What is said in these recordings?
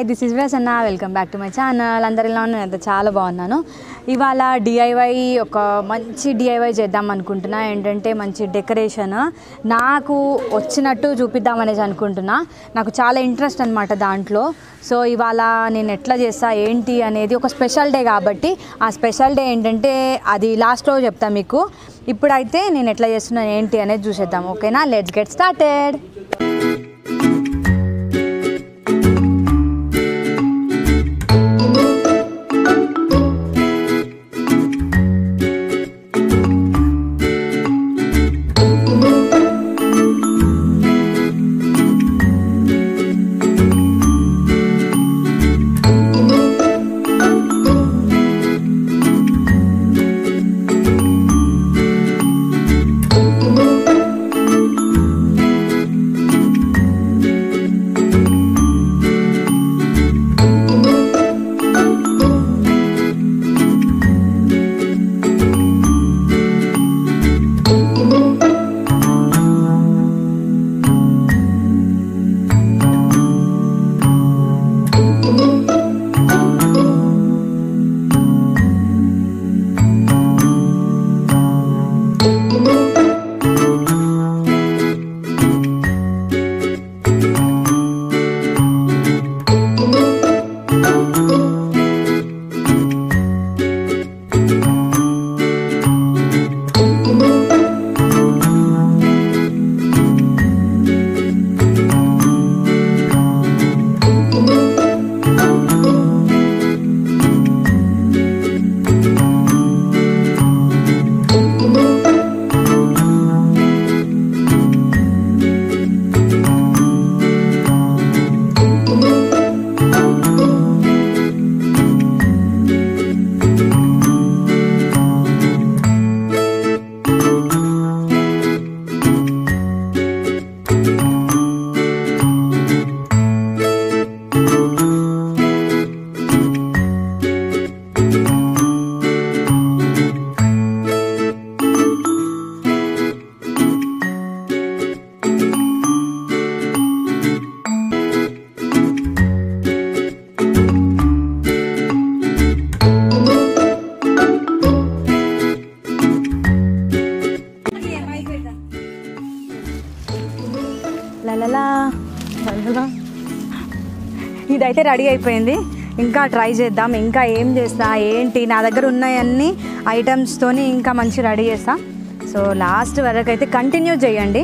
Hi this is వేస్ అన్న welcome back to my channel అందరు ఎలా ఉన్నారు అయితే చాలా బాగున్నాను ఇవాళ డిఐవై ఒక మంచి డిఐవై చేద్దాం అనుకుంటున్నా ఏంటంటే మంచి డెకరేషన్ నాకు వచ్చినట్టు చూపిద్దామనేసి అనుకుంటున్నా నాకు చాలా ఇంట్రెస్ట్ అనమాట దాంట్లో సో ఇవాళ నేను ఎట్లా చేస్తా ఏంటి అనేది ఒక స్పెషల్ డే కాబట్టి ఆ స్పెషల్ డే ఏంటంటే అది లాస్ట్లో చెప్తా మీకు ఇప్పుడైతే నేను ఎట్లా చేస్తున్నాను ఏంటి అనేది చూసేద్దాం ఓకేనా లెట్స్ గెట్ స్టార్టెడ్ లలలా లలలా. ఇదైతే రెడీ అయిపోయింది ఇంకా ట్రై చేద్దాం ఇంకా ఏం చేస్తా ఏంటి నా దగ్గర ఉన్నాయన్ని ఐటమ్స్తోని ఇంకా మంచి రెడీ చేస్తా సో లాస్ట్ వరకు అయితే కంటిన్యూ చేయండి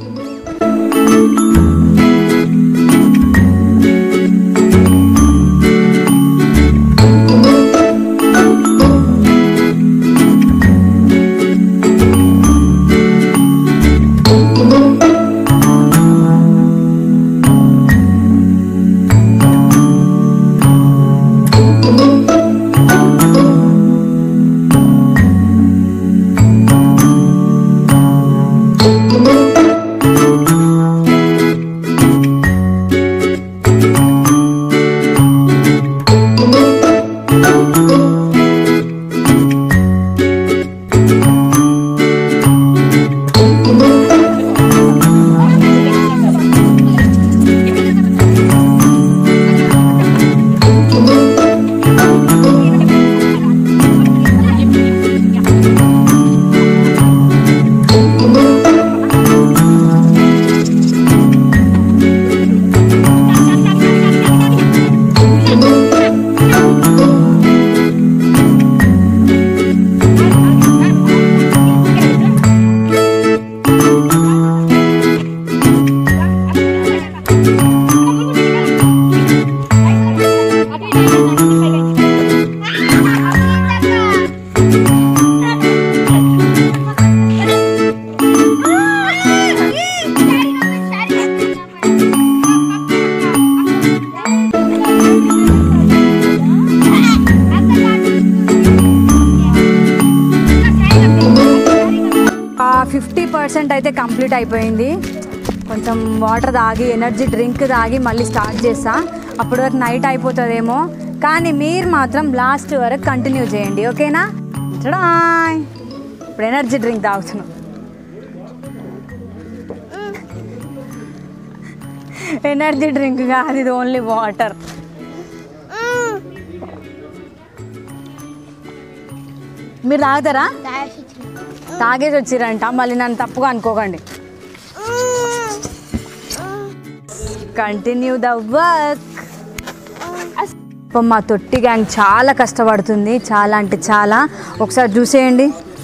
ఫిఫ్టీ పర్సెంట్ అయితే కంప్లీట్ అయిపోయింది కొంచెం వాటర్ తాగి ఎనర్జీ డ్రింక్ తాగి మళ్ళీ స్టార్ట్ చేస్తా అప్పటి వరకు నైట్ అయిపోతుందేమో కానీ మీరు మాత్రం లాస్ట్ వరకు కంటిన్యూ చేయండి ఓకేనా చడాయ్ ఇప్పుడు ఎనర్జీ డ్రింక్ తాగుతున్నాం ఎనర్జీ డ్రింక్ కాదు ఇది ఓన్లీ వాటర్ మీరు తాగుతారా తాగేసి వచ్చిరంట మళ్ళీ నన్ను తప్పుగా అనుకోకండి కంటిన్యూ ద వర్క్ మా తొట్టి గ్యాంగ్ చాలా కష్టపడుతుంది చాలా అంటే చాలా ఒకసారి చూసేయండి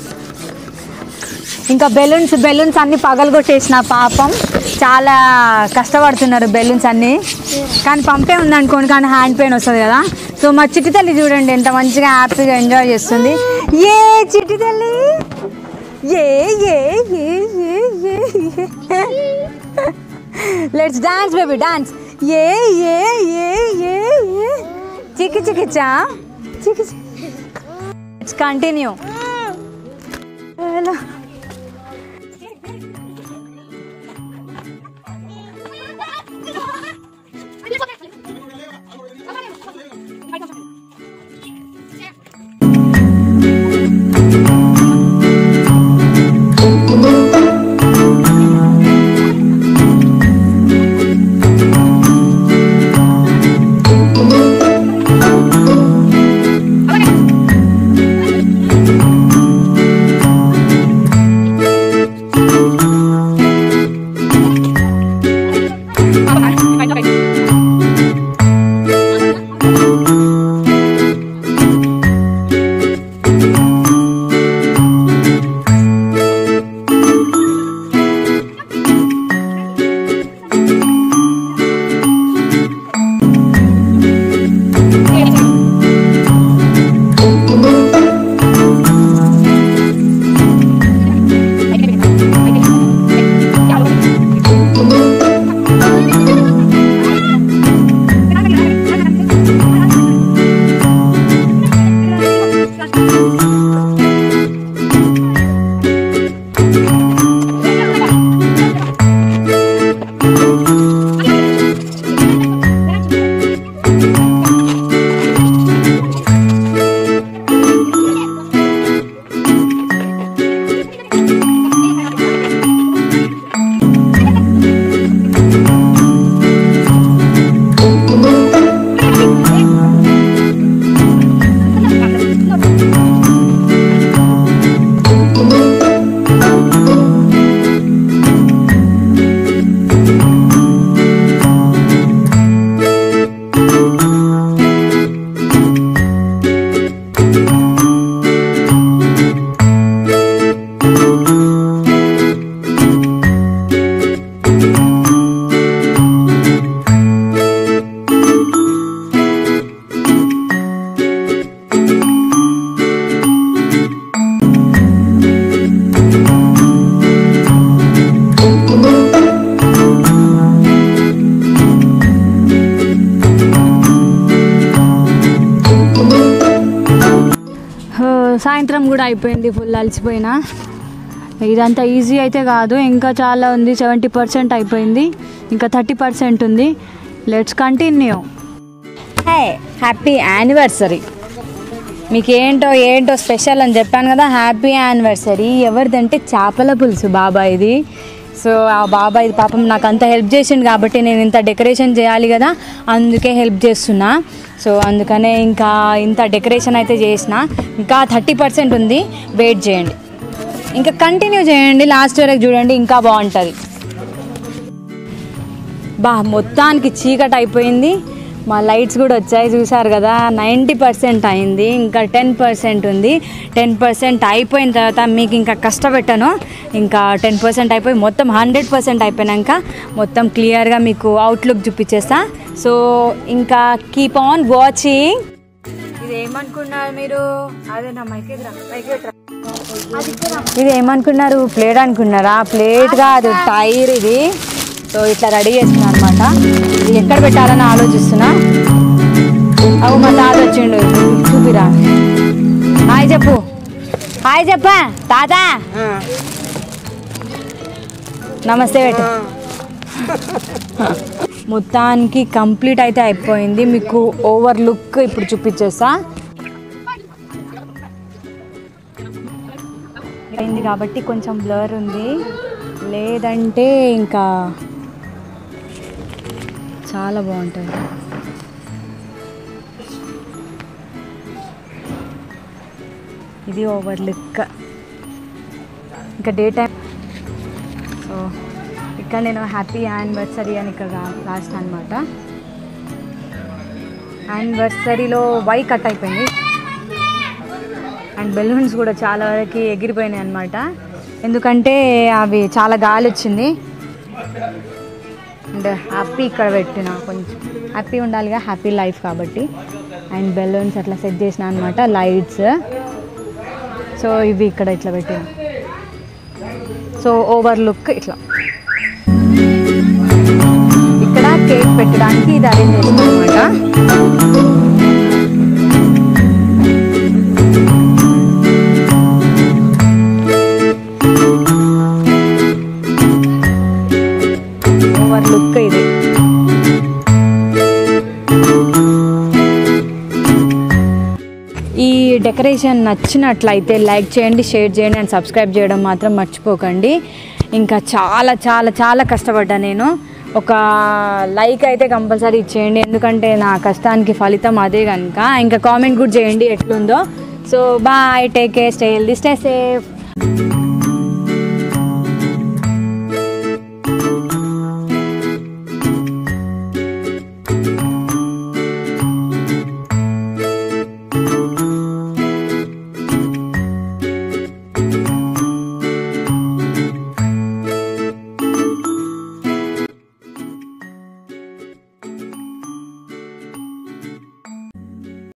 ఇంకా బెలూన్స్ బెలూన్స్ అన్ని పగలగొట్టేసిన పాపం చాలా కష్టపడుతున్నారు బెలూన్స్ అన్ని కానీ పంపే ఉంది అనుకోండి కానీ హ్యాండ్ పెయిన్ వస్తుంది కదా సో మా చిట్టి తల్లి చూడండి ఎంత మంచిగా హ్యాపీగా ఎంజాయ్ చేస్తుంది ఏ చిట్టి తల్లి ఏ ఏ ఏ ఏ ఏ లెట్స్ డాన్స్ బేబీ డాన్స్ ఏ ఏ ఏ ఏ ఏ చిక్కి చికిచ్చా చిక్కి ఇట్స్ కంటిన్యూ సాయంత్రం కూడా అయిపోయింది ఫుల్ అలసిపోయినా ఇదంతా ఈజీ అయితే కాదు ఇంకా చాలా ఉంది సెవెంటీ పర్సెంట్ అయిపోయింది ఇంకా థర్టీ పర్సెంట్ ఉంది let's continue hey happy anniversary మీకు ఏంటో ఏంటో స్పెషల్ అని చెప్పాను కదా హ్యాపీ యానివర్సరీ ఎవరిదంటే చేపల పులుసు బాబాయిది సో ఆ బాబాయ్ పాపం నాకు అంత హెల్ప్ చేసిండు కాబట్టి నేను ఇంత డెకరేషన్ చేయాలి కదా అందుకే హెల్ప్ చేస్తున్నా సో అందుకనే ఇంకా ఇంత డెకరేషన్ అయితే చేసిన ఇంకా థర్టీ పర్సెంట్ ఉంది వెయిట్ చేయండి ఇంకా కంటిన్యూ చేయండి లాస్ట్ వరకు చూడండి ఇంకా బాగుంటుంది బా మొత్తానికి చీకటి అయిపోయింది మా లైట్స్ కూడా వచ్చాయి చూసారు కదా నైంటీ పర్సెంట్ అయింది ఇంకా టెన్ పర్సెంట్ ఉంది టెన్ పర్సెంట్ అయిపోయిన తర్వాత మీకు ఇంకా కష్టపెట్టాను ఇంకా టెన్ పర్సెంట్ అయిపోయి మొత్తం హండ్రెడ్ పర్సెంట్ అయిపోయినాక మొత్తం క్లియర్గా మీకు అవుట్లుక్ చూపించేస్తా సో ఇంకా కీప్ ఆన్ వాచింగ్ ఇది ఏమనుకున్నారు మీరు అదే నా మైక్ ఇది ఏమనుకున్నారు ప్లేట్ అనుకున్నారా ప్లేట్ కాదు టైర్ ఇది సో ఇట్లా రెడీ చేస్తున్నా అనమాట ఇది ఎక్కడ పెట్టాలని ఆలోచిస్తున్నా అవు మా తాత వచ్చిండు చూపిరా హాయ్ చెప్పు హాయ్ చెప్పా తాత నమస్తే పెట్టు మొత్తానికి కంప్లీట్ అయితే అయిపోయింది మీకు ఓవర్ లుక్ ఇప్పుడు చూపించేస్తా అయింది కాబట్టి కొంచెం బ్లర్ ఉంది లేదంటే ఇంకా చాలా బాగుంటుంది ఇది ఓవర్ లుక్ ఇంకా డే టైం సో ఇక్కడ నేను హ్యాపీ యానివర్సరీ అని ఇక్కడ రా- రాసిన అనమాట యానివర్సరీలో వై కట్ అయిపోయింది అండ్ బెలూన్స్ కూడా చాలా వరకు ఎగిరిపోయినాయి అనమాట ఎందుకంటే అవి చాలా గాలి వచ్చింది అండ్ హ్యాపీ ఇక్కడ పెట్టిన కొంచెం హ్యాపీ ఉండాలిగా హ్యాపీ లైఫ్ కాబట్టి అండ్ బెలూన్స్ అట్లా సెట్ చేసిన అనమాట లైట్స్ సో ఇవి ఇక్కడ ఇట్లా పెట్టిన సో ఓవర్ లుక్ ఇట్లా ఇక్కడ కేక్ పెట్టడానికి ఇది అరేంజ్ చేసిన అనమాట ఓవర్ లుక్ ఇది ఈ డెకరేషన్ నచ్చినట్లయితే లైక్ చేయండి షేర్ చేయండి అండ్ సబ్స్క్రైబ్ చేయడం మాత్రం మర్చిపోకండి ఇంకా చాలా చాలా చాలా కష్టపడ్డా నేను ఒక లైక్ అయితే కంపల్సరీ ఇచ్చేయండి ఎందుకంటే నా కష్టానికి ఫలితం అదే కనుక ఇంకా కామెంట్ కూడా చేయండి ఎట్లుందో so bye take care stay healthy stay safe